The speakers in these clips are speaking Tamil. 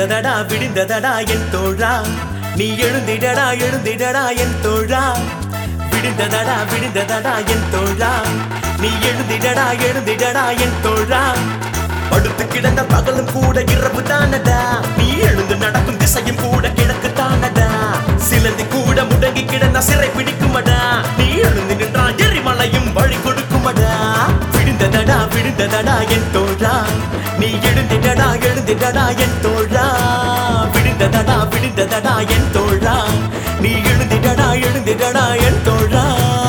விடிந்ததடா விடிந்ததடா என் தோழா நீ எழுந்திடடா எழுந்திடடா என் தோழா விடிந்ததடா விடிந்ததடா என் தோழா நீ எழுந்திடடா எழுந்திடடா என் தோழா படுத்து கிடந்த பகலும் கூட இரவு தானடா நீ எழுந்து நடக்கும் திசையும் கூட கிழக்கு தானடா சிலந்தி கூட முடங்கி கிடந்த சிறை பிடிக்குமடா நீ எழுந்து நின்றால் எரிமலையும் வழி கொடுக்குமடா விடுந்ததடா விடுந்ததடா என் தோழா நீ எழுந்திடடா எழுந்திடடா என் தோழா விடுந்ததடா விடுந்ததடா என் தோழா நீ எழுந்திடடா எழுந்திடடா என் தோழா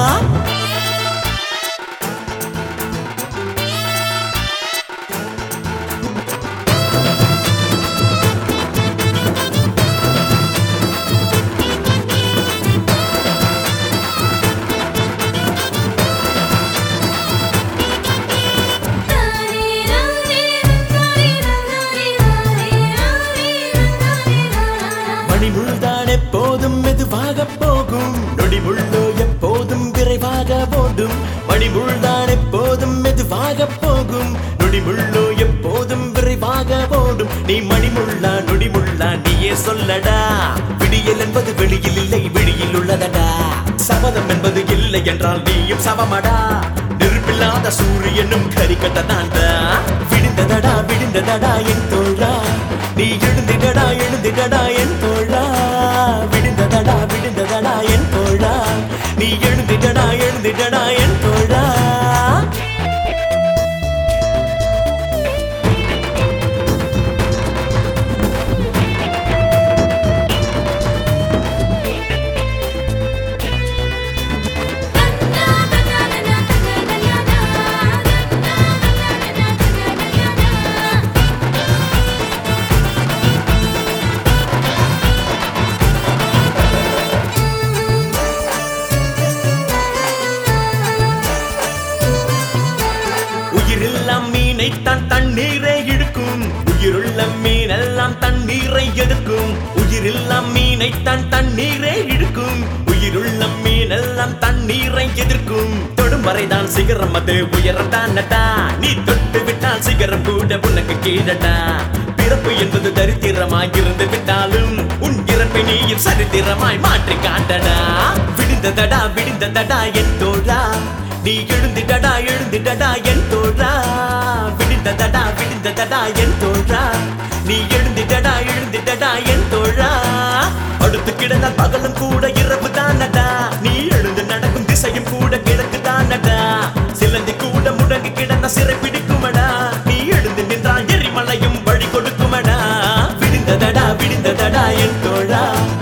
மணிமுள்தான் எப்போதும் மெதுவாக போகும் நொடிமுள்ளோ எப்போதும் விரைவாக ஓடும் மணிமுள்தான் எப்போதும் மெதுவாக போகும் நொடிமுள்ளோ எப்போதும் விரைவாக ஓடும் நீ மணிமுள்ளா நொடிமுள்ளா நீயே சொல்லடா விடியல் என்பது வெளியில் இல்லை வெளியில் உள்ளதடா சபதம் என்பது இல்லை என்றால் நீயும் சவமடா நெருப்பில்லாத சூரியனும் கரிக்கட்டதாண்டா விடிந்ததடா விடிந்ததடா என் தோழா நீ எழுந்திடடா எழுந்திடடா என் தோழா விடிந்ததடா விடிந்ததடா என் தோழா நீ எழுந்திடடா எழுந்திடடா என் தோழா உயிரில்லாம் மீனைத்தான் தண்ணீரை இழுக்கும் உயிருள்ள மீனெல்லாம் தண்ணீரை எடுக்கும் உயிரில்லாம் மீனைத்தான் தண்ணீரை இழுக்கும் உயிருள்ள மீனெல்லாம் தண்ணீரை எதிர்க்கும் தொடும் வரைதான் சிகரம் அது உயரத்தானடா நீ தொட்டு விட்டால் சிகரம் கூட உனக்கு கீழடா பிறப்பு என்பது தரித்திரமாய் இருந்து விட்டாலும் உன் இறப்பை நீயும் சரித்திரமாய் மாற்றி காட்டடா விடிந்ததடா விடிந்ததடா என் தோழா நீ எழுந்திடடா எழுந்திடடா என் தோழா விடிந்ததடா விடிந்ததடா என் தோழா நீ எழுந்திடடா எழுந்திடடா என் தோழா அடுத்து கிடந்த பகலும் கூட இரவு தானடா நீ எழுந்து நடக்கும் திசையும் கூட கிழக்கு தானடா சிலந்தி கூட முடங்கி கிடந்த சிறை பிடிக்குமடா நீ எழுந்து நின்றால் எரிமலையும் வழி கொடுக்குமடா விடிந்ததடா விடிந்ததடா என் தோழா